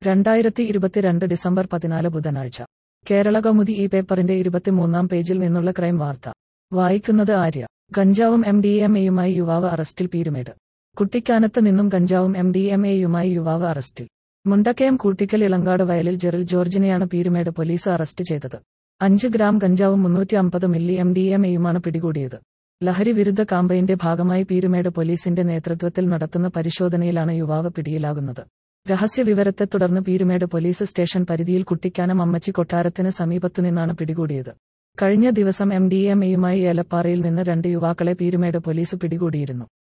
രണ്ടായിരത്തി ഇരുപത്തിരണ്ട് ഡിസംബർ പതിനാല് ബുധനാഴ്ച കേരള കൗമുദി ഈ പേപ്പറിന്റെ ഇരുപത്തിമൂന്നാം പേജിൽ നിന്നുള്ള ക്രൈം വാർത്ത വായിക്കുന്നത് ആര്യ ഗഞ്ചാവും എം ഡി എം എയുമായി യുവാവ് അറസ്റ്റിൽ പീരുമേട് കുട്ടിക്കാനത്ത് നിന്നും ഗഞ്ചാവും എം ഡി എം എയുമായി യുവാവ് അറസ്റ്റിൽ മുണ്ടക്കയം കൂട്ടിക്കൽ ഇളങ്കാട് വയലിൽ ജെറിൽ ജോർജിനെയാണ് പീരുമേട് പോലീസ് അറസ്റ്റ് ചെയ്തത് അഞ്ച് ഗ്രാം ഗഞ്ചാവും മുന്നൂറ്റി അമ്പത് മില്ലി എം ഡി എം എയുമാണ് പിടികൂടിയത് ലഹരി വിരുദ്ധ കാമ്പയിന്റെ ഭാഗമായി പീരുമേട് പോലീസിന്റെ നേതൃത്വത്തിൽ നടത്തുന്ന പരിശോധനയിലാണ് യുവാവ് പിടിയിലാകുന്നത് രഹസ്യ വിവരത്തെ തുടർന്ന് പീരുമേട് പോലീസ് സ്റ്റേഷൻ പരിധിയിൽ കുട്ടിക്കാനം അമ്മച്ചി കൊട്ടാരത്തിന് സമീപത്തുനിന്നാണ് പിടികൂടിയത് കഴിഞ്ഞ ദിവസം എം ഡി എം എയുമായി ഏലപ്പാറയിൽ നിന്ന് രണ്ട് യുവാക്കളെ പീരുമേട് പോലീസ് പിടികൂടിയിരുന്നു